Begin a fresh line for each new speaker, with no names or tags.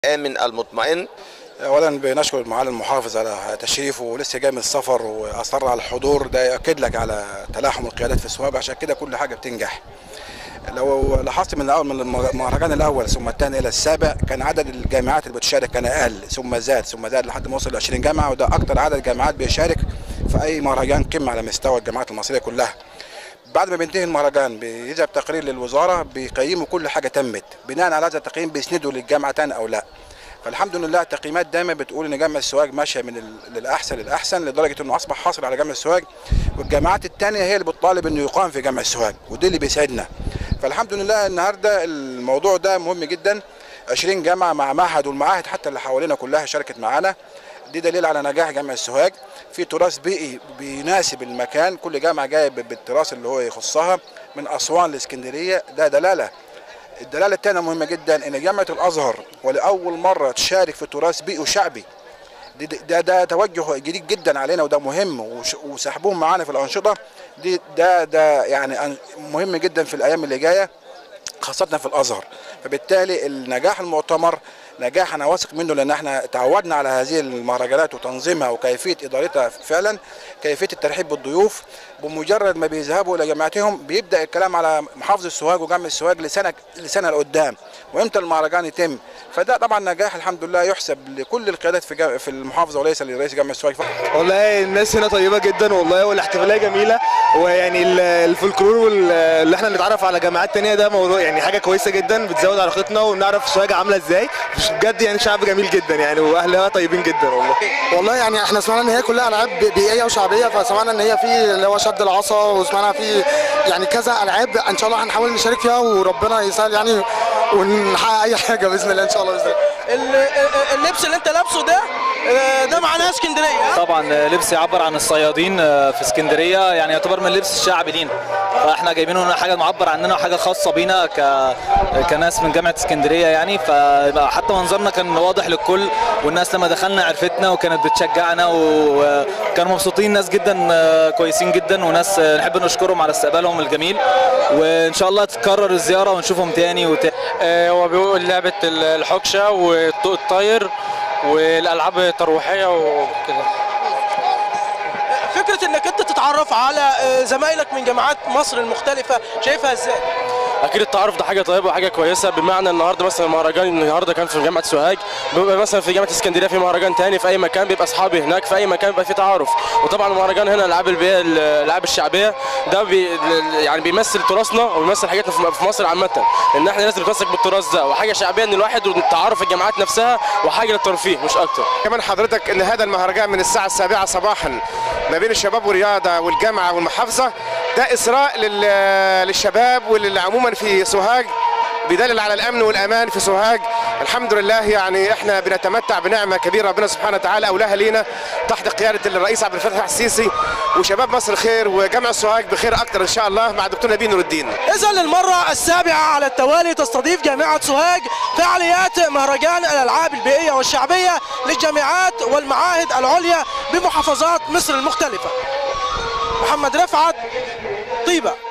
الآمن المطمئن
اولا بنشكر معالي المحافظ على تشريفه ولسه جاي من السفر واصر على الحضور ده ياكد لك على تلاحم القيادات في السواب عشان كده كل حاجه بتنجح لو لاحظت من الاول من المهرجان الاول ثم الثاني الى السابع كان عدد الجامعات اللي بتشارك كان اقل ثم زاد ثم زاد لحد ما وصل ل 20 جامعه وده اكثر عدد جامعات بيشارك في اي مهرجان قمه على مستوى الجامعات المصريه كلها بعد ما بينتهي المهرجان بيذهب تقرير للوزاره بيقيموا كل حاجه تمت بناء على هذا التقييم بيسندوا للجامعه تاني او لا فالحمد لله التقييمات دايما بتقول ان جامع السواج ماشيه من ال- للاحسن للاحسن لدرجه انه اصبح حاصل على جامع السواج والجامعات الثانيه هي اللي بتطالب انه يقام في جامع السواج ودي اللي بيسعدنا فالحمد لله النهارده الموضوع ده مهم جدا 20 جامعه مع معهد والمعاهد حتى اللي حوالينا كلها شاركت معانا دي دليل على نجاح جامع السوهاج في تراث بيئي بيناسب المكان كل جامعه جايه بالتراث اللي هو يخصها من اسوان لاسكندريه ده دلاله الدلاله الثانيه مهمه جدا ان جامعه الازهر ولاول مره تشارك في تراث بيئي وشعبي دي- دي- ده ده توجه جديد جدا علينا وده مهم وش- وسحبوهم معانا في الانشطه دي ده ده يعني أن- مهم جدا في الايام اللي جايه خاصة في الأزهر فبالتالي النجاح المؤتمر نجاح أنا واثق منه لأن احنا تعودنا على هذه المهرجانات وتنظيمها وكيفية إدارتها فعلا كيفية الترحيب بالضيوف بمجرد ما بيذهبوا إلى جامعتهم بيبدأ الكلام على محافظ السوهاج وجامع السوهاج لسنة لسنة لقدام وإمتى المهرجان يتم فده طبعا نجاح الحمد لله يحسب لكل القيادات في جا- في المحافظة وليس لرئيس جامع السوهاج فقط
والله الناس هنا طيبه جدا والله والاحتفاليه جميله ويعني ال- الفولكلور واللي احنا نتعرف على جامعات تانية ده موضوع يعني حاجه كويسه جدا بتزود علاقتنا ونعرف سوهاج عامله ازاي بجد يعني شعب جميل جدا يعني واهلها طيبين جدا والله
والله يعني احنا سمعنا ان هي كلها العاب بيئيه وشعبيه فسمعنا ان هي في اللي هو شد العصا وسمعنا في يعني كذا العاب ان شاء الله هنحاول نشارك فيها وربنا يسهل يعني ونحقق اي حاجه باذن الله ان شاء الله باذن الله
ال- اللبس اللي انت لابسه ده آه، ده معناه اسكندريه ها؟
طبعا لبس يعبر عن الصيادين في اسكندريه يعني يعتبر من اللبس الشعبي لينا فاحنا جايبينه هنا حاجه معبر عننا وحاجه خاصه بينا ك... كناس من جامعه اسكندريه يعني فحتى منظرنا كان واضح للكل والناس لما دخلنا عرفتنا وكانت بتشجعنا وكانوا مبسوطين ناس جدا كويسين جدا وناس نحب نشكرهم على استقبالهم الجميل وان شاء الله تتكرر الزياره ونشوفهم تاني وتاني
هو بيقول لعبة الحكشة والطوق الطاير والألعاب الترويحية وكده
فكره انك انت تتعرف على آه، زمايلك من جامعات مصر المختلفه شايفها ازاي
أكيد التعارف ده حاجة طيبة وحاجة كويسة بمعنى النهاردة مثلا مهرجان النهاردة كان في جامعة سوهاج بيبقى مثلا في جامعة اسكندرية في مهرجان تاني في أي مكان بيبقى أصحابي هناك في أي مكان بيبقى في تعارف وطبعا المهرجان هنا الألعاب البيئية الألعاب الشعبية ده بي يعني بيمثل تراثنا وبيمثل حاجاتنا في في مصر عامة إن إحنا لازم نتمسك بالتراث ده وحاجة شعبية إن الواحد والتعارف الجامعات نفسها وحاجة للترفيه مش أكتر
كمان حضرتك ان هذا المهرجان من الساعه السابعه صباحا ما بين الشباب والرياضه والجامعه والمحافظه ده اسراء لل- للشباب ولعموما في سوهاج بيدلل على الامن والامان في سوهاج الحمد لله يعني احنا بنتمتع بنعمه كبيره ربنا سبحانه وتعالى اولاها لينا تحت قياده الرئيس عبد الفتاح السيسي وشباب مصر خير وجامع سوهاج بخير اكتر ان شاء الله مع دكتور نبيل نور الدين
اذا للمره السابعه على التوالي تستضيف جامعه سوهاج فعاليات مهرجان الالعاب البيئيه والشعبيه للجامعات والمعاهد العليا بمحافظات مصر المختلفه محمد رفعت طيبه